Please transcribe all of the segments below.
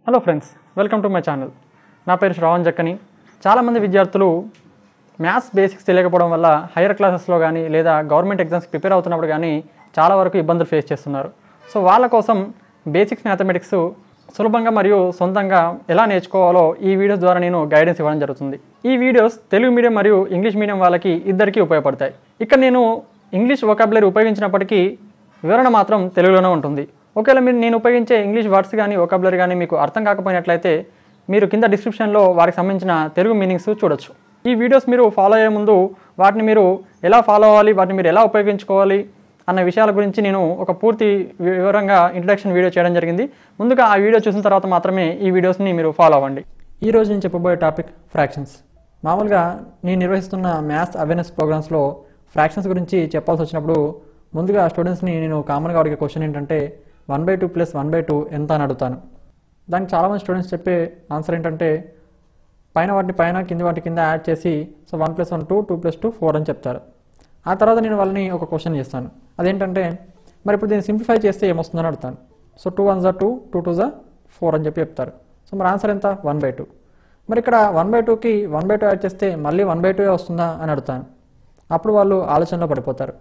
hello friends welcome to my channel నా పేరు శ్రావణ్ జక్కని చాలామంది విద్యార్థులు మ్యాథ్స్ బేసిక్స్ తెలియకపోవడం వల్ల హైయర్ క్లాసెస్లో కానీ లేదా గవర్నమెంట్ ఎగ్జామ్స్ ప్రిపేర్ అవుతున్నప్పుడు కానీ చాలా వరకు ఇబ్బందులు ఫేస్ చేస్తున్నారు సో వాళ్ళ కోసం బేసిక్స్ మ్యాథమెటిక్స్ సులభంగా మరియు సొంతంగా ఎలా నేర్చుకోవాలో ఈ వీడియోస్ ద్వారా నేను గైడెన్స్ ఇవ్వడం జరుగుతుంది ఈ వీడియోస్ తెలుగు మీడియం మరియు ఇంగ్లీష్ మీడియం వాళ్ళకి ఇద్దరికీ ఉపయోగపడతాయి ఇక్కడ నేను ఇంగ్లీష్ వొకాబులరీ ఉపయోగించినప్పటికీ వివరణ మాత్రం తెలుగులోనే ఉంటుంది ఒకవేళ మీరు నేను ఉపయోగించే ఇంగ్లీష్ వర్డ్స్ కానీ వొకాబులరీ కానీ మీకు అర్థం కాకపోయినట్లయితే మీరు కింద డిస్క్రిప్షన్లో వారికి సంబంధించిన తెలుగు మీనింగ్స్ చూడొచ్చు ఈ వీడియోస్ మీరు ఫాలో అయ్యే ముందు వాటిని మీరు ఎలా ఫాలో అవ్వాలి వాటిని మీరు ఎలా ఉపయోగించుకోవాలి అన్న విషయాల గురించి నేను ఒక పూర్తి వివరంగా ఇంట్రడక్షన్ వీడియో చేయడం జరిగింది ముందుగా ఆ వీడియో చూసిన తర్వాత మాత్రమే ఈ వీడియోస్ని మీరు ఫాలో అవ్వండి ఈ రోజు నేను చెప్పబోయే టాపిక్ ఫ్రాక్షన్స్ మామూలుగా నేను నిర్వహిస్తున్న మ్యాథ్స్ అవేర్నెస్ ప్రోగ్రామ్స్లో ఫ్రాక్షన్స్ గురించి చెప్పాల్సి వచ్చినప్పుడు ముందుగా స్టూడెంట్స్ని నేను కామన్గా అడిగే క్వశ్చన్ ఏంటంటే one by two plus one by two ఎంత అని అడుగుతాను దానికి చాలామంది స్టూడెంట్స్ చెప్పే ఆన్సర్ ఏంటంటే పైన వాటిని పైన కింది వాటి కింద యాడ్ చేసి so one plus one two two plus two four అని చెప్తారు ఆ తర్వాత నేను వాళ్ళని ఒక క్వశ్చన్ చేస్తాను అదేంటంటే మరి ఇప్పుడు దీన్ని సింప్లిఫై చేస్తే ఏమొస్తుందని అడుగుతాను సో టూ వన్ జా టూ టూ టూ జా ఫోర్ అని చెప్పి చెప్తారు సో మరి ఆన్సర్ ఎంత వన్ బై టూ మరి ఇక్కడ వన్ బై టూకి వన్ బై టూ యాడ్ చేస్తే మళ్ళీ వన్ బై టూ వస్తుందా అని అడుగుతాను అప్పుడు వాళ్ళు ఆలోచనలో పడిపోతారు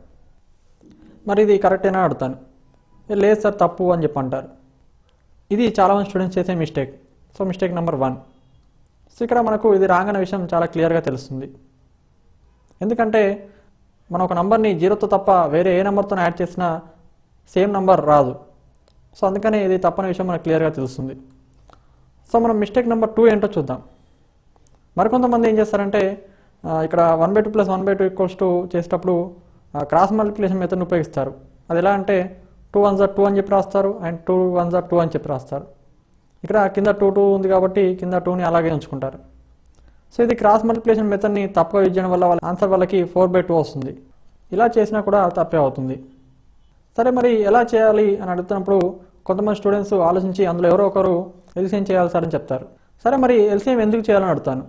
మరి ఇది కరెక్టేనా అడుగుతాను "ఏ, లేదు సార్ తప్పు అని చెప్పి అంటారు ఇది చాలామంది స్టూడెంట్స్ చేసే mistake so mistake number one so ఇక్కడ మనకు ఇది రాంగ్ అనే విషయం చాలా క్లియర్గా తెలుస్తుంది ఎందుకంటే మనం ఒక నంబర్ని జీరోతో తప్ప వేరే ఏ నెంబర్తో యాడ్ చేసినా సేమ్ నంబర్ రాదు సో అందుకని ఇది తప్పని విషయం మనకు క్లియర్గా తెలుస్తుంది సో మనం మిస్టేక్ నెంబర్ టూ ఏంటో చూద్దాం మరికొంతమంది ఏం చేస్తారంటే ఆ, ఇక్కడ one by two plus one by two equals two చేసేటప్పుడు క్రాస్ మల్టిప్లికేషన్ మెథడ్ని ఉపయోగిస్తారు అది ఎలా అంటే టూ వన్ జా టూ అని చెప్పి రాస్తారు అండ్ టూ వన్ జా టూ అని చెప్పి రాస్తారు ఇక్కడ కింద టూ టూ ఉంది కాబట్టి కింద టూని అలాగే ఉంచుకుంటారు సో ఇది క్రాస్ మల్టిప్లికేషన్ మెథడ్ని తప్పుగా యూజ్ చేయడం వల్ల వాళ్ళ ఆన్సర్ వాళ్ళకి ఫోర్ బై టూ వస్తుంది ఇలా చేసినా కూడా తప్పే అవుతుంది సరే మరి ఎలా చేయాలి అని అడుగుతున్నప్పుడు కొంతమంది స్టూడెంట్స్ ఆలోచించి అందులో ఎవరో ఒకరు ఎల్సీఎం చేయాలి సార్ అని చెప్తారు సరే మరి ఎల్సీఎం ఎందుకు చేయాలని అడుగుతాను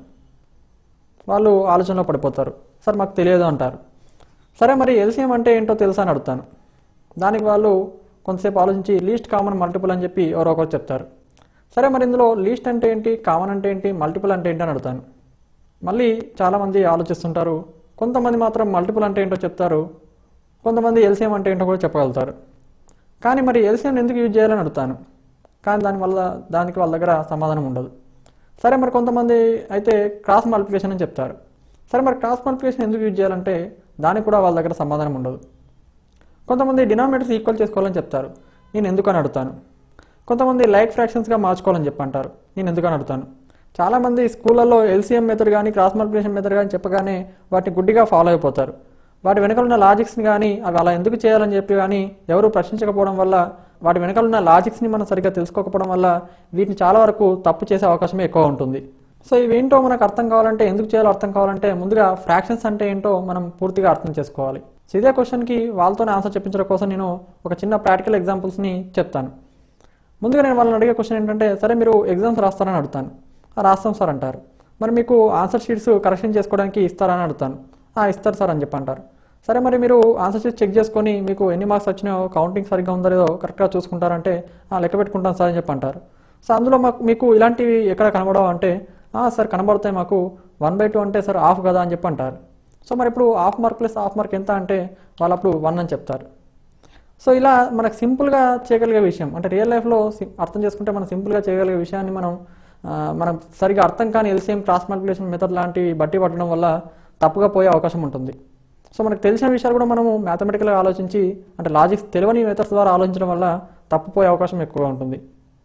వాళ్ళు ఆలోచనలో పడిపోతారు సార్ మాకు తెలియదు అంటారు సరే మరి ఎల్సీఎం అంటే ఏంటో తెలుసా అని అడుగుతాను దానికి వాళ్ళు కొంతసేపు ఆలోచించి లీస్ట్ కామన్ మల్టిపుల్ అని చెప్పి ఎవరో ఒకరు చెప్తారు సరే మరి ఇందులో లీస్ట్ అంటే ఏంటి కామన్ అంటే ఏంటి మల్టిపుల్ అంటే ఏంటి అని అడుగుతాను మళ్ళీ చాలామంది ఆలోచిస్తుంటారు కొంతమంది మాత్రం మల్టిపుల్ అంటే ఏంటో చెప్తారు కొంతమంది ఎల్సీఎం అంటే ఏంటో కూడా చెప్పగలుగుతారు కానీ మరి ఎల్సీఎం ఎందుకు యూజ్ చేయాలని అడుగుతాను కానీ దానివల్ల దానికి వాళ్ళ దగ్గర సమాధానం ఉండదు సరే మరి కొంతమంది అయితే క్రాస్ మల్టిప్లికేషన్ అని చెప్తారు సరే మరి క్రాస్ మల్టిప్లికేషన్ ఎందుకు యూజ్ చేయాలంటే దానికి కూడా వాళ్ళ దగ్గర సమాధానం ఉండదు కొంతమంది డినామినేటర్స్ ఈక్వల్ చేసుకోవాలని చెప్తారు నేను ఎందుకని అడుగుతాను కొంతమంది లైక్ ఫ్రాక్షన్స్గా మార్చుకోవాలని చెప్పి అంటారు నేను ఎందుకని అడుగుతాను చాలామంది స్కూళ్ళల్లో ఎల్సీఎం మెథడ్ కానీ క్రాస్ మల్టిప్లికేషన్ మెథడ్ కానీ చెప్పగానే వాటిని గుడ్డిగా ఫాలో అయిపోతారు వాటి వెనకాల ఉన్న లాజిక్స్ని కానీ అవి అలా ఎందుకు చేయాలని చెప్పి కానీ ఎవరు ప్రశ్నించకపోవడం వల్ల వాటి వెనకాల ఉన్న లాజిక్స్ని మనం సరిగ్గా తెలుసుకోకపోవడం వల్ల వీటిని చాలా వరకు తప్పు చేసే అవకాశమే ఎక్కువ ఉంటుంది సో ఇవేంటో మనకు అర్థం కావాలంటే ఎందుకు చేయాలో అర్థం కావాలంటే ముందుగా ఫ్రాక్షన్స్ అంటే ఏంటో మనం పూర్తిగా అర్థం చేసుకోవాలి సో ఇదే క్వశ్చన్కి వాళ్ళతోనే ఆన్సర్ చెప్పించడం కోసం నేను ఒక చిన్న ప్రాక్టికల్ ఎగ్జాంపుల్స్ని చెప్తాను ముందుగా నేను వాళ్ళని అడిగే క్వశ్చన్ ఏంటంటే సరే మీరు ఎగ్జామ్స్ రాస్తారని అడుగుతాను "ఆ, రాస్తాం సార్ అంటారు మరి మీకు ఆన్సర్ షీట్స్ కరెక్షన్ చేసుకోవడానికి ఇస్తారని అడుగుతాను "ఆ, ఇస్తారు సార్ అని చెప్పి అంటారు సరే మరి మీరు ఆన్సర్ షీట్ చెక్ చేసుకొని మీకు ఎన్ని మార్క్స్ వచ్చినాయో కౌంటింగ్ సరిగ్గా ఉందో లేదో కరెక్ట్గా చూసుకుంటారంటే "ఆ, లెక్క పెట్టుకుంటాను సార్ అని చెప్పి అంటారు సో అందులో మాకు మీకు ఇలాంటివి ఎక్కడ కనబడవు అంటే "ఆ, సార్ కనబడతాయి మాకు వన్ బై టూ అంటే సార్ హాఫ్ కదా అని చెప్పి అంటారు సో మరి ఇప్పుడు half mark plus half mark ఎంత అంటే వాళ్ళు అప్పుడు వన్ అని చెప్తారు సో ఇలా మనకు సింపుల్గా చేయగలిగే విషయం అంటే రియల్ లైఫ్లో సి- అర్థం చేసుకుంటే మనం సింపుల్గా చేయగలిగే విషయాన్ని మనం ఆ, మనం సరిగా అర్థం కాని ఎల్సిఎం క్రాస్ మల్టిప్లికేషన్ మెథడ్ లాంటివి బట్టి పట్టడం వల్ల తప్పుగా పోయే అవకాశం ఉంటుంది సో మనకు తెలిసిన విషయాలు కూడా మనము మ్యాథమెటికల్గా ఆలోచించి అంటే లాజిక్స్ తెలియని మెథడ్స్ ద్వారా ఆలోచించడం వల్ల తప్పుపోయే అవకాశం ఎక్కువగా ఉంటుంది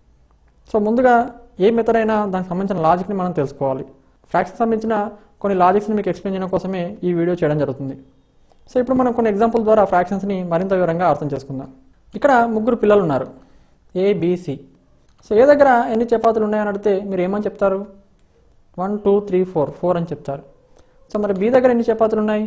సో ముందుగా ఏ మెథడ్ అయినా దానికి సంబంధించిన లాజిక్ని మనం తెలుసుకోవాలి ఫ్రాక్షన్ సంబంధించిన కొన్ని లాజిక్స్ని మీకు ఎక్స్ప్లెయిన్ చేయడం కోసమే ఈ వీడియో చేయడం జరుగుతుంది సో ఇప్పుడు మనం కొన్ని ఎగ్జాంపుల్ ద్వారా ఫ్రాక్షన్స్ని మరింత వివరంగా అర్థం చేసుకుందాం ఇక్కడ ముగ్గురు పిల్లలు ఉన్నారు ఏబిసి సో ఏ దగ్గర ఎన్ని చపాతీలు ఉన్నాయని అడిగితే మీరు ఏమని చెప్తారు one two three four four అని చెప్తారు సో మరి బి దగ్గర ఎన్ని చపాతీలు ఉన్నాయి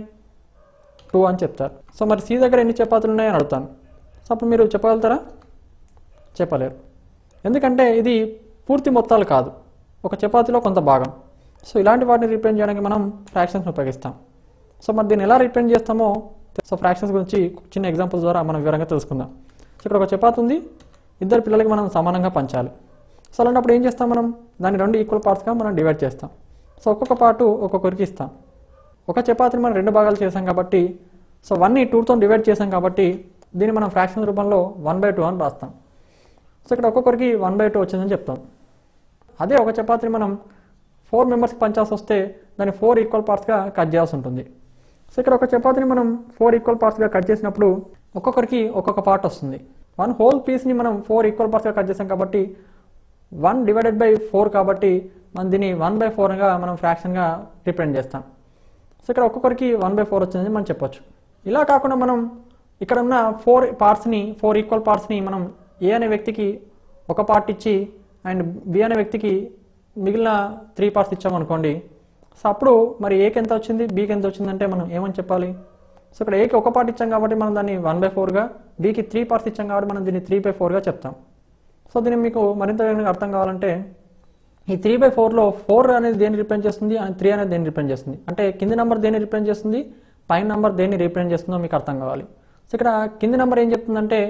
టూ అని చెప్తారు సో మరి సి దగ్గర ఎన్ని చపాతీలు ఉన్నాయని అడుగుతాను సో అప్పుడు మీరు చెప్పగలుగుతారా చెప్పలేరు ఎందుకంటే ఇది పూర్తి మొత్తాలు కాదు ఒక చపాతీలో కొంత భాగం సో ఇలాంటి వాటిని రిప్రజెంట్ చేయడానికి మనం ఫ్రాక్షన్స్ ఉపయోగిస్తాం సో మరి దీన్ని ఎలా రిప్రజెంట్ చేస్తామో సో ఫ్రాక్షన్స్ గురించి చిన్న ఎగ్జాంపుల్స్ ద్వారా మనం వివరంగా తెలుసుకుందాం సో ఇక్కడ ఒక చపాతి ఉంది ఇద్దరు పిల్లలకి మనం సమానంగా పంచాలి సో అలాంటప్పుడు ఏం చేస్తాం మనం దాన్ని రెండు ఈక్వల్ పార్ట్స్గా మనం డివైడ్ చేస్తాం సో ఒక్కొక్క పార్టు ఒక్కొక్కరికి ఇస్తాం ఒక చపాతీని మనం రెండు భాగాలు చేసాం కాబట్టి సో వన్ని టూతో డివైడ్ చేసాం కాబట్టి దీన్ని మనం ఫ్రాక్షన్ రూపంలో వన్ బై టూ అని రాస్తాం సో ఇక్కడ ఒక్కొక్కరికి వన్ బై టూ వచ్చిందని చెప్తాం అదే ఒక చపాతీని మనం ఫోర్ మెంబర్స్కి పంచాల్సి వస్తే దాన్ని ఫోర్ ఈక్వల్ పార్ట్స్గా కట్ చేయాల్సి ఉంటుంది సో ఇక్కడ ఒక చపాతీని మనం ఫోర్ ఈక్వల్ పార్ట్స్గా కట్ చేసినప్పుడు ఒక్కొక్కరికి ఒక్కొక్క పార్ట్ వస్తుంది వన్ హోల్ పీస్ని మనం ఫోర్ ఈక్వల్ పార్ట్స్గా కట్ చేసాం కాబట్టి వన్ డివైడెడ్ బై ఫోర్ కాబట్టి మనం దీన్ని వన్ బై ఫోర్గా మనం ఫ్రాక్షన్గా రిప్రజెంట్ చేస్తాం సో ఇక్కడ ఒక్కొక్కరికి వన్ బై ఫోర్ వచ్చిందని మనం చెప్పొచ్చు ఇలా కాకుండా మనం ఇక్కడ ఉన్న ఫోర్ పార్ట్స్ని ఫోర్ ఈక్వల్ పార్ట్స్ని మనం ఏ అనే వ్యక్తికి ఒక పార్ట్ ఇచ్చి అండ్ బి అనే వ్యక్తికి మిగిలిన త్రీ పార్ట్స్ ఇచ్చామనుకోండి సో అప్పుడు మరి ఏకి ఎంత వచ్చింది బీకి ఎంత వచ్చిందంటే మనం ఏమని చెప్పాలి సో ఇక్కడ ఏకి ఒక పార్ట్ ఇచ్చాం కాబట్టి మనం దాన్ని వన్ బై ఫోర్గా బీకి త్రీ పార్ట్స్ ఇచ్చాం కాబట్టి మనం దీన్ని త్రీ బై ఫోర్గా చెప్తాం సో దీన్ని మీకు మరింత వివరంగా అర్థం కావాలంటే ఈ త్రీ బై ఫోర్లో ఫోర్ అనేది దేన్ని రిప్రజెంట్ చేస్తుంది అండ్ త్రీ అనేది దేన్ని రిప్రజెంట్ చేస్తుంది అంటే కింది నెంబర్ దేన్ని రిప్రజెంట్ చేస్తుంది పైన నెంబర్ దేన్ని రిప్రజెంట్ చేస్తుందో మీకు అర్థం కావాలి సో ఇక్కడ కింది నెంబర్ ఏం చెప్తుందంటే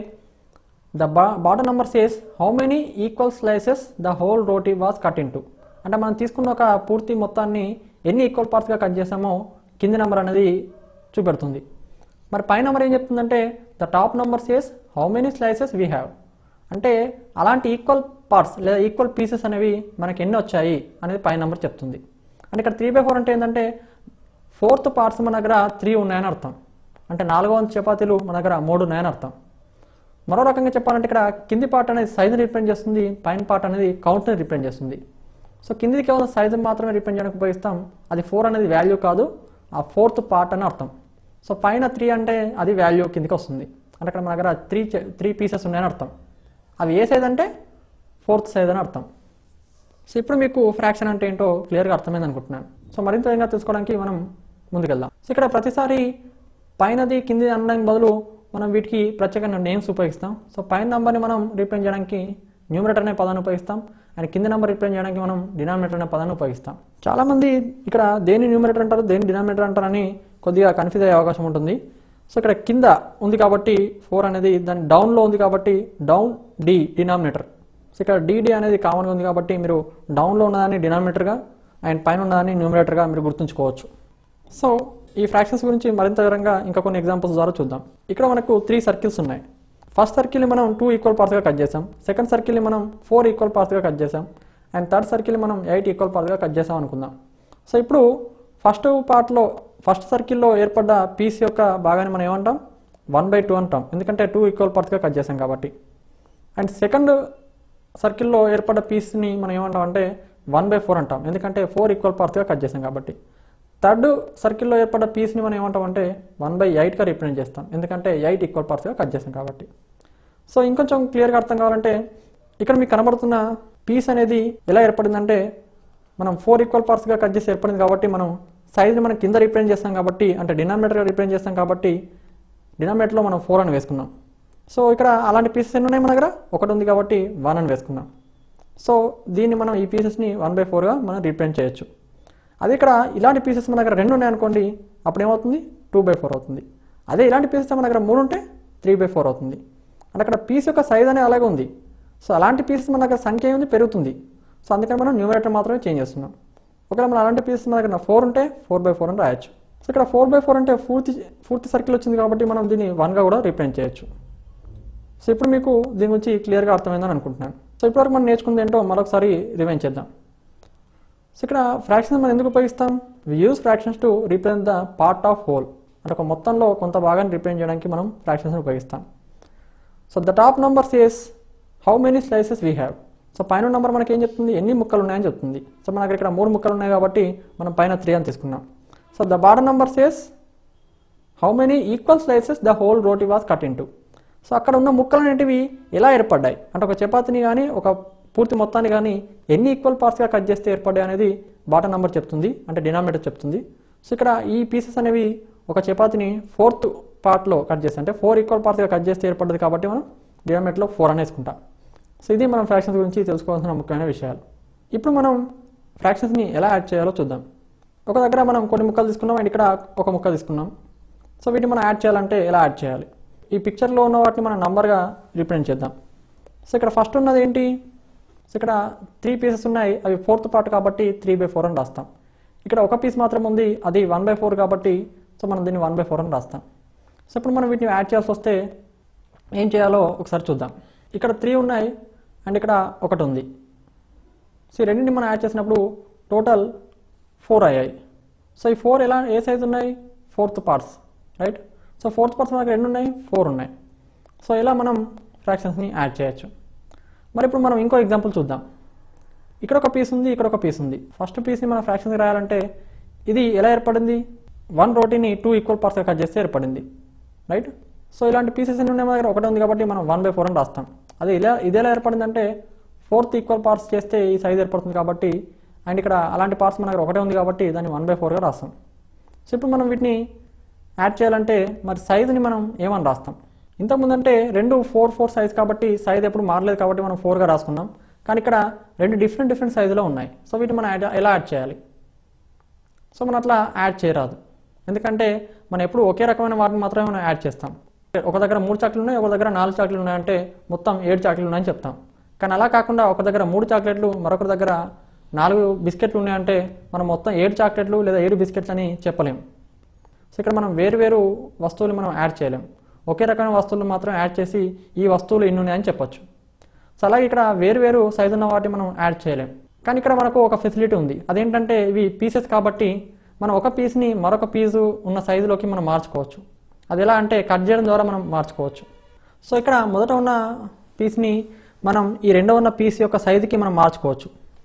ద బా bottom number says how many equal slices the whole roti was cut in అంటే మనం తీసుకున్న ఒక పూర్తి మొత్తాన్ని ఎన్ని ఈక్వల్ పార్ట్స్గా కట్ చేసామో కింది నెంబర్ అనేది చూపెడుతుంది మరి పై నెంబర్ ఏం చెప్తుందంటే the top number says how many slices we have అంటే అలాంటి ఈక్వల్ పార్ట్స్ లేదా ఈక్వల్ పీసెస్ అనేవి మనకి ఎన్ని వచ్చాయి అనేది పై నెంబర్ చెప్తుంది అంటే ఇక్కడ త్రీ బై ఫోర్ అంటే ఏంటంటే ఫోర్త్ పార్ట్స్ మన దగ్గర త్రీ ఉన్నాయని అర్థం అంటే నాలుగో వంతు చపాతీలు మన దగ్గర మూడు ఉన్నాయని అర్థం మరో రకంగా చెప్పాలంటే ఇక్కడ కింది పార్ట్ అనేది సైజుని రిప్రజెంట్ చేస్తుంది పైన పార్ట్ అనేది కౌంట్ని రిప్రజెంట్ చేస్తుంది సో కిందిది కేవలం సైజు మాత్రమే రిప్రజెంట్ చేయడానికి ఉపయోగిస్తాం అది ఫోర్ అనేది వాల్యూ కాదు ఆ ఫోర్త్ పార్ట్ అని అర్థం సో పైన త్రీ అంటే అది వాల్యూ కిందికి వస్తుంది అంటే అక్కడ మన దగ్గర త్రీ త్రీ పీసెస్ ఉన్నాయని అర్థం అవి ఏ సైజ్ అంటే ఫోర్త్ సైజ్ అని అర్థం సో ఇప్పుడు మీకు ఫ్రాక్షన్ అంటే ఏంటో క్లియర్గా అర్థమైంది అనుకుంటున్నాను సో మరింత విధంగా తెలుసుకోవడానికి మనం ముందుకెళ్దాం సో ఇక్కడ ప్రతిసారి పైనది కింది అనడానికి బదులు మనం వీటికి ప్రత్యేకంగా నేమ్స్ ఉపయోగిస్తాం సో పైన నెంబర్ని మనం రిప్రజెంట్ చేయడానికి న్యూమరేటర్ అనే పదాన్ని ఉపయోగిస్తాం అండ్ కింది నెంబర్ రిప్రజెంట్ చేయడానికి మనం డినామినేటర్ అనే పదాన్ని ఉపయోగిస్తాం చాలామంది ఇక్కడ దేని న్యూమరేటర్ అంటారు దేని డినామినేటర్ అంటారని కొద్దిగా కన్ఫ్యూజ్ అయ్యే అవకాశం ఉంటుంది సో ఇక్కడ కింద ఉంది కాబట్టి ఫోర్ అనేది దాని డౌన్లో ఉంది కాబట్టి డౌన్ డి డినామినేటర్ సో ఇక్కడ డిడి అనేది కామన్గా ఉంది కాబట్టి మీరు డౌన్లో ఉన్నదాన్ని డినామినేటర్గా అండ్ పైన ఉన్నదాన్ని న్యూమరేటర్గా మీరు గుర్తుంచుకోవచ్చు సో ఈ ఫ్రాక్షన్స్ గురించి మరింత వివరంగా ఇంకా కొన్ని ఎగ్జాంపుల్స్ ద్వారా చూద్దాం ఇక్కడ మనకు త్రీ సర్కిల్స్ ఉన్నాయి ఫస్ట్ సర్కిల్ని మనం టూ ఈక్వల్ పార్ట్స్గా కట్ చేసాం సెకండ్ సర్కిల్ని మనం ఫోర్ ఈక్వల్ పార్ట్స్గా కట్ చేసాం అండ్ థర్డ్ సర్కిల్ని మనం ఎయిట్ ఈక్వల్ పార్ట్స్గా కట్ చేసాం అనుకుందాం సో ఇప్పుడు ఫస్ట్ పార్ట్లో ఫస్ట్ సర్కిల్లో ఏర్పడ్డ పీస్ యొక్క భాగాన్ని మనం ఏమంటాం వన్ బై టూ అంటాం ఎందుకంటే టూ ఈక్వల్ పార్ట్స్గా కట్ చేసాం కాబట్టి అండ్ సెకండ్ సర్కిల్లో ఏర్పడ్డ పీస్ని మనం ఏమంటాం అంటే వన్ బై ఫోర్ అంటాం ఎందుకంటే ఫోర్ ఈక్వల్ పార్ట్స్గా కట్ చేసాం కాబట్టి థర్డ్ సర్కిల్లో ఏర్పడ్డ పీస్ని మనం ఏమంటాం అంటే వన్ బై ఎయిట్గా రిప్రజెంట్ చేస్తాం ఎందుకంటే ఎయిట్ ఈక్వల్ పార్ట్స్గా కట్ చేసాం కాబట్టి సో ఇంకొంచెం క్లియర్గా అర్థం కావాలంటే ఇక్కడ మీకు కనబడుతున్న పీస్ అనేది ఎలా ఏర్పడిందంటే మనం ఫోర్ ఈక్వల్ పార్ట్స్గా కట్ చేసి ఏర్పడింది కాబట్టి మనం సైజ్ని మనం కింద రిప్రజెంట్ చేస్తాం కాబట్టి అంటే డినామినేటర్గా రిప్రజెంట్ చేస్తాం కాబట్టి డినామినేటర్లో మనం ఫోర్ అని వేసుకున్నాం సో ఇక్కడ అలాంటి పీసెస్ ఎన్ని ఉన్నాయి మన దగ్గర ఒకటి ఉంది కాబట్టి వన్ అని వేసుకున్నాం సో దీన్ని మనం ఈ పీసెస్ని వన్ బై ఫోర్గా మనం రిప్రజెంట్ చేయొచ్చు అదే ఇక్కడ ఇలాంటి పీసెస్ మన దగ్గర రెండు ఉన్నాయి అనుకోండి అప్పుడు ఏమవుతుంది టూ బై ఫోర్ అవుతుంది అదే ఇలాంటి పీసెస్ మన దగ్గర మూడు ఉంటే త్రీ బై ఫోర్ అవుతుంది అంటే అక్కడ పీస్ యొక్క సైజ్ అనేది అలాగే ఉంది సో అలాంటి పీసెస్ మన దగ్గర సంఖ్య ఏముంది పెరుగుతుంది సో అందుకని మనం న్యూమరేటర్ మాత్రమే చేంజ్ చేస్తున్నాం ఒకవేళ మనం అలాంటి పీసెస్ మన దగ్గర ఫోర్ ఉంటే ఫోర్ బై ఫోర్ అని రాయొచ్చు సో ఇక్కడ ఫోర్ బై ఫోర్ అంటే పూర్తి పూర్తి సర్కిల్ వచ్చింది కాబట్టి మనం దీన్ని వన్గా కూడా రిప్రజెంట్ చేయొచ్చు సో ఇప్పుడు మీకు దీని గురించి క్లియర్గా అర్థమైందని అనుకుంటున్నాను సో ఇప్పటివరకు మనం నేర్చుకుంది ఏంటో మరొకసారి రివైన్ చేద్దాం సో ఇక్కడ ఫ్రాక్షన్స్ మనం ఎందుకు ఉపయోగిస్తాం we use fractions to represent the part of whole అంటే ఒక మొత్తంలో కొంత భాగాన్ని రిప్రజెంట్ చేయడానికి మనం ఫ్రాక్షన్స్ని ఉపయోగిస్తాం so the top number says how many slices we have so పైన నెంబర్ మనకి ఏం చెప్తుంది ఎన్ని ముక్కలు ఉన్నాయని చెప్తుంది సో మన దగ్గర ఇక్కడ మూడు ముక్కలు ఉన్నాయి కాబట్టి మనం పైన త్రీ అని తీసుకున్నాం so the bottom number says how many equal slices the whole roti was cut in so అక్కడ ఉన్న ముక్కలు అనేటివి ఎలా ఏర్పడ్డాయి అంటే ఒక చపాతీని కానీ ఒక పూర్తి మొత్తాన్ని కానీ ఎన్ని ఈక్వల్ పార్ట్స్గా కట్ చేస్తే ఏర్పడ్డాయి అనేది బాటమ్ నెంబర్ చెప్తుంది అంటే డినామినేటర్ చెప్తుంది సో ఇక్కడ ఈ పీసెస్ అనేవి ఒక చపాతీని ఫోర్త్ పార్ట్లో కట్ చేస్తే అంటే ఫోర్ ఈక్వల్ పార్ట్స్గా కట్ చేస్తే ఏర్పడ్డది కాబట్టి మనం డినామినేటర్లో ఫోర్ అని వేసుకుంటాం సో ఇది మనం ఫ్రాక్షన్స్ గురించి తెలుసుకోవాల్సిన ముఖ్యమైన విషయాలు ఇప్పుడు మనం ఫ్రాక్షన్స్ని ఎలా యాడ్ చేయాలో చూద్దాం ఒక దగ్గర మనం కొన్ని ముక్కలు తీసుకున్నాం అండ్ ఇక్కడ ఒక ముక్క తీసుకున్నాం సో వీటిని మనం యాడ్ చేయాలంటే ఎలా యాడ్ చేయాలి ఈ పిక్చర్లో ఉన్న వాటిని మనం నంబర్గా రిప్రజెంట్ చేద్దాం సో ఇక్కడ ఫస్ట్ ఉన్నది ఏంటి సో ఇక్కడ త్రీ పీసెస్ ఉన్నాయి అవి ఫోర్త్ పార్ట్ కాబట్టి త్రీ బై ఫోర్ అని రాస్తాం ఇక్కడ ఒక పీస్ మాత్రం ఉంది అది వన్ బై ఫోర్ కాబట్టి సో మనం దీన్ని వన్ బై ఫోర్ అని రాస్తాం సో ఇప్పుడు మనం వీటిని యాడ్ చేయాల్సి వస్తే ఏం చేయాలో ఒకసారి చూద్దాం ఇక్కడ త్రీ ఉన్నాయి అండ్ ఇక్కడ ఒకటి ఉంది సో ఈ రెండింటిని మనం యాడ్ చేసినప్పుడు టోటల్ ఫోర్ అయ్యాయి సో ఈ ఫోర్ ఎలా ఏ సైజ్ ఉన్నాయి fourth parts right so fourth parts మనకు రెండు ఉన్నాయి ఫోర్ ఉన్నాయి సో ఇలా మనం ఫ్రాక్షన్స్ని యాడ్ చేయొచ్చు మరి ఇప్పుడు మనం ఇంకో ఎగ్జాంపుల్ చూద్దాం ఇక్కడ ఒక పీస్ ఉంది ఇక్కడ ఒక పీస్ ఉంది ఫస్ట్ పీస్ని మనం ఫ్రాక్షన్స్కి రాయాలంటే ఇది ఎలా ఏర్పడింది వన్ రోటీని టూ ఈక్వల్ పార్ట్స్గా కట్ చేస్తే ఏర్పడింది రైట్ సో ఇలాంటి పీసెస్ ఎన్ని ఉన్నాయి మన దగ్గర ఒకటే ఉంది కాబట్టి మనం వన్ బై ఫోర్ అని రాస్తాం అది ఇలా ఇది ఎలా ఏర్పడిందంటే ఫోర్త్ ఈక్వల్ పార్ట్స్ చేస్తే ఈ సైజ్ ఏర్పడుతుంది కాబట్టి అండ్ ఇక్కడ అలాంటి పార్ట్స్ మన దగ్గర ఒకటే ఉంది కాబట్టి దాన్ని వన్ బై ఫోర్గా రాస్తాం సో ఇప్పుడు మనం వీటిని యాడ్ చేయాలంటే మరి సైజుని మనం ఏమని రాస్తాం ఇంతకుముందు అంటే రెండు ఫోర్ ఫోర్ సైజ్ కాబట్టి సైజ్ ఎప్పుడు మారలేదు కాబట్టి మనం ఫోర్గా రాసుకున్నాం కానీ ఇక్కడ రెండు డిఫరెంట్ డిఫరెంట్ సైజులో ఉన్నాయి సో వీటిని మనం యాడ్ ఎలా యాడ్ చేయాలి సో మనం అట్లా యాడ్ చేయరాదు ఎందుకంటే మనం ఎప్పుడు ఒకే రకమైన వాటిని మాత్రమే మనం యాడ్ చేస్తాం ఒక దగ్గర మూడు చాక్లెట్లు ఉన్నాయి ఒక దగ్గర నాలుగు చాక్లెట్లు ఉన్నాయంటే మొత్తం ఏడు చాక్లెట్లు ఉన్నాయని చెప్తాం కానీ అలా కాకుండా ఒక దగ్గర మూడు చాక్లెట్లు మరొకరి దగ్గర నాలుగు బిస్కెట్లు ఉన్నాయంటే మనం మొత్తం ఏడు చాక్లెట్లు లేదా ఏడు బిస్కెట్స్ అని చెప్పలేం సో ఇక్కడ మనం వేరు వేరు వస్తువులు మనం యాడ్ చేయలేం ఒకే రకమైన వస్తువులు మాత్రం యాడ్ చేసి ఈ వస్తువులు ఇన్ని ఉన్నాయని చెప్పొచ్చు సో అలాగే ఇక్కడ వేరు వేరు సైజు ఉన్న వాటిని మనం యాడ్ చేయలేం కానీ ఇక్కడ మనకు ఒక ఫెసిలిటీ ఉంది అదేంటంటే ఇవి పీసెస్ కాబట్టి మనం ఒక పీస్ని మరొక పీసు ఉన్న సైజులోకి మనం మార్చుకోవచ్చు అది ఎలా అంటే కట్ చేయడం ద్వారా మనం మార్చుకోవచ్చు సో ఇక్కడ మొదట ఉన్న పీస్ని మనం ఈ రెండో ఉన్న పీస్ యొక్క సైజుకి మనం మార్చుకోవచ్చు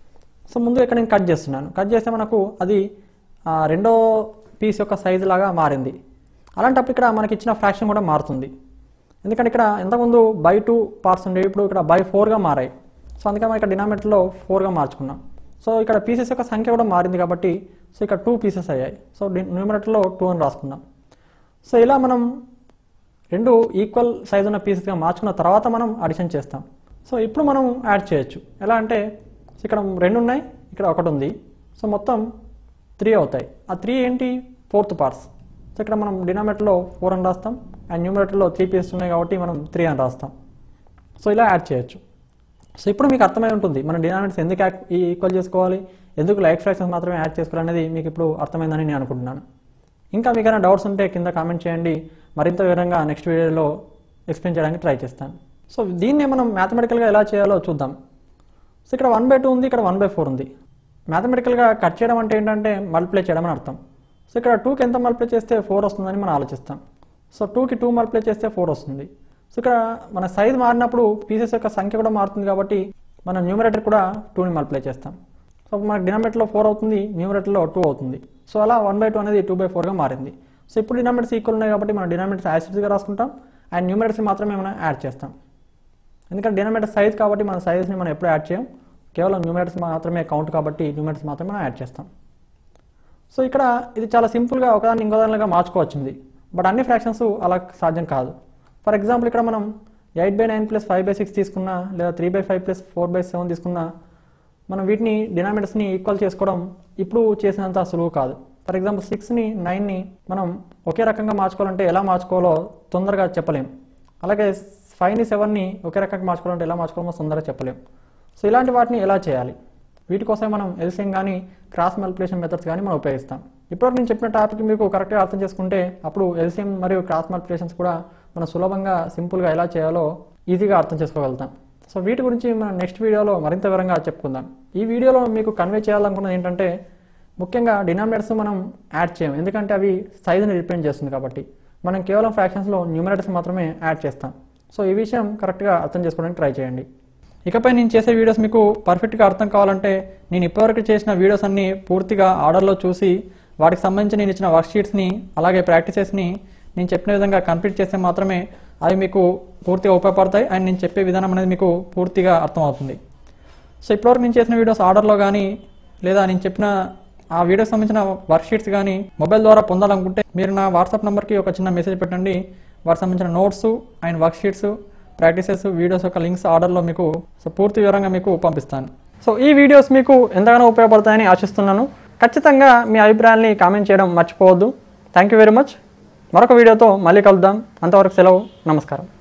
సో ముందు ఇక్కడ నేను కట్ చేస్తున్నాను కట్ చేస్తే మనకు అది ఆ, రెండో పీస్ యొక్క సైజు లాగా మారింది అలాంటప్పుడు ఇక్కడ మనకి ఇచ్చిన ఫ్రాక్షన్ కూడా మారుతుంది ఎందుకంటే ఇక్కడ ఇంతకుముందు బై టూ పార్ట్స్ ఉండేవి ఇప్పుడు ఇక్కడ బై ఫోర్గా మారాయి సో అందుకని మనం ఇక్కడ డినామినేటర్లో ఫోర్గా మార్చుకున్నాం సో ఇక్కడ పీసెస్ యొక్క సంఖ్య కూడా మారింది కాబట్టి సో ఇక్కడ టూ పీసెస్ అయ్యాయి సో న్యూమినేటర్లో టూ అని రాసుకున్నాం సో ఇలా మనం రెండు ఈక్వల్ సైజ్ ఉన్న పీసెస్గా మార్చుకున్న తర్వాత మనం అడిషన్ చేస్తాం సో ఇప్పుడు మనం యాడ్ చేయొచ్చు ఎలా అంటే సో ఇక్కడ రెండు ఉన్నాయి ఇక్కడ ఒకటి ఉంది సో మొత్తం త్రీ అవుతాయి ఆ త్రీ ఏంటి ఫోర్త్ పార్ట్స్ సో ఇక్కడ మనం డినామినేటర్లో ఫోర్ అని రాస్తాం అండ్ న్యూమినేటర్లో త్రీ పీసెస్ ఉన్నాయి కాబట్టి మనం త్రీ అని రాస్తాం సో ఇలా యాడ్ చేయొచ్చు సో ఇప్పుడు మీకు అర్థమై ఉంటుంది మనం డినామినేటర్స్ ఎందుకు యాక్ ఈక్వల్ చేసుకోవాలి ఎందుకు లైక్ ఫ్రాక్షన్స్ మాత్రమే యాడ్ చేసుకోవాలనేది మీకు ఇప్పుడు అర్థమైందని నేను అనుకుంటున్నాను ఇంకా మీకు ఏమైనా డౌట్స్ ఉంటే కింద కామెంట్ చేయండి మరింత వివరంగా నెక్స్ట్ వీడియోలో ఎక్స్ప్లెయిన్ చేయడానికి ట్రై చేస్తాను సో దీన్ని మనం మ్యాథమెటికల్గా ఎలా చేయాలో చూద్దాం సో ఇక్కడ వన్ బై టూ ఉంది ఇక్కడ వన్ బై ఫోర్ ఉంది మ్యాథమెటికల్గా కట్ చేయడం అంటే ఏంటంటే మల్టిప్లై చేయడం అని అర్థం సో ఇక్కడ టూకి ఎంత మల్టిప్లై చేస్తే ఫోర్ వస్తుందని మనం ఆలోచిస్తాం సో టూకి టూ మల్టిప్లై చేస్తే ఫోర్ వస్తుంది సో ఇక్కడ మన సైజ్ మారినప్పుడు పీసెస్ యొక్క సంఖ్య కూడా మారుతుంది కాబట్టి మన న్యూమరేటర్ కూడా టూని మల్టిప్లై చేస్తాం సో అప్పుడు మనకి డినామినేటర్లో ఫోర్ అవుతుంది న్యూమరేటర్లో టూ అవుతుంది సో అలా వన్ బై టూ అనేది టూ బై ఫోర్గా మారింది సో ఇప్పుడు డినామినేటర్స్ ఈక్వల్ ఉన్నాయి కాబట్టి మనం డినామినేటర్స్ యాసిడ్స్గా రాసుకుంటాం అండ్ న్యూమరేటర్స్ మాత్రమే మనం యాడ్ చేస్తాం ఎందుకంటే డినామినేటర్ సైజ్ కాబట్టి మన సైజ్ని మనం ఎప్పుడు యాడ్ చేయం కేవలం న్యూమరేటర్స్ మాత్రమే కౌంట్ కాబట్టి న్యూమరేటర్స్ మాత్రమే మనం యాడ్ చేస్తాం సో ఇక్కడ ఇది చాలా సింపుల్గా ఒకదాన్ని ఇంకో దానిగా మార్చుకోవచ్చింది బట్ అన్ని ఫ్రాక్షన్స్ అలా సాధ్యం కాదు ఫర్ ఎగ్జాంపుల్ ఇక్కడ మనం eight by nine plus five by six తీసుకున్నా లేదా three by five plus four by seven తీసుకున్నా మనం వీటిని డినామినేటర్స్ని ఈక్వల్ చేసుకోవడం ఇప్పుడు చేసినంత సులువు కాదు ఫర్ ఎగ్జాంపుల్ సిక్స్ని నైన్ని మనం ఒకే రకంగా మార్చుకోవాలంటే ఎలా మార్చుకోవాలో తొందరగా చెప్పలేం అలాగే ఫైవ్ని సెవెన్ని ఒకే రకంగా మార్చుకోవాలంటే ఎలా మార్చుకోవాలో తొందరగా చెప్పలేం సో ఇలాంటి వాటిని ఎలా చేయాలి వీటి కోసం మనం ఎల్సిఎం కానీ క్రాస్ మల్టిప్లికేషన్ మెథడ్స్ కానీ మనం ఉపయోగిస్తాం ఇప్పటివరకు నేను చెప్పిన టాపిక్ మీకు కరెక్ట్గా అర్థం చేసుకుంటే అప్పుడు ఎల్సిఎం మరియు క్రాస్ మల్టిప్లికేషన్స్ కూడా మనం సులభంగా సింపుల్గా ఎలా చేయాలో ఈజీగా అర్థం చేసుకోగలుగుతాం సో వీటి గురించి మనం నెక్స్ట్ వీడియోలో మరింత వివరంగా చెప్పుకుందాం ఈ వీడియోలో మీకు కన్వే చేయాలనుకున్నది ఏంటంటే ముఖ్యంగా డినామినేటర్స్ మనం యాడ్ చేయం ఎందుకంటే అవి సైజుని రిప్రజెంట్ చేస్తుంది కాబట్టి మనం కేవలం ఫ్రాక్షన్స్లో న్యూమినేటర్స్ మాత్రమే యాడ్ చేస్తాం సో ఈ విషయం కరెక్ట్గా అర్థం చేసుకోవడానికి ట్రై చేయండి ఇకపై నేను చేసే వీడియోస్ మీకు పర్ఫెక్ట్గా అర్థం కావాలంటే నేను ఇప్పటివరకు చేసిన వీడియోస్ అన్ని పూర్తిగా ఆర్డర్లో చూసి వాటికి సంబంధించి నేను ఇచ్చిన వర్క్షీట్స్ని అలాగే ప్రాక్టీసెస్ని నేను చెప్పిన విధంగా కంప్లీట్ చేస్తే మాత్రమే అవి మీకు పూర్తిగా ఉపయోగపడతాయి అండ్ నేను చెప్పే విధానం అనేది మీకు పూర్తిగా అర్థమవుతుంది సో ఇప్పటివరకు నేను చేసిన వీడియోస్ ఆర్డర్లో కానీ లేదా నేను చెప్పిన ఆ వీడియోకి సంబంధించిన వర్క్షీట్స్ కానీ మొబైల్ ద్వారా పొందాలనుకుంటే మీరు నా వాట్సాప్ నెంబర్కి ఒక చిన్న మెసేజ్ పెట్టండి వాటికి సంబంధించిన notes and worksheets practices videos యొక్క లింక్స్ ఆర్డర్లో మీకు సో పూర్తి వివరంగా మీకు పంపిస్తాను సో ఈ వీడియోస్ మీకు ఎంతగానో ఉపయోగపడతాయని ఆశిస్తున్నాను ఖచ్చితంగా మీ అభిప్రాయాల్ని కామెంట్ చేయడం మర్చిపోవద్దు థ్యాంక్ యూ వెరీ మచ్ మరొక వీడియోతో మళ్ళీ కలుద్దాం అంతవరకు సెలవు నమస్కారం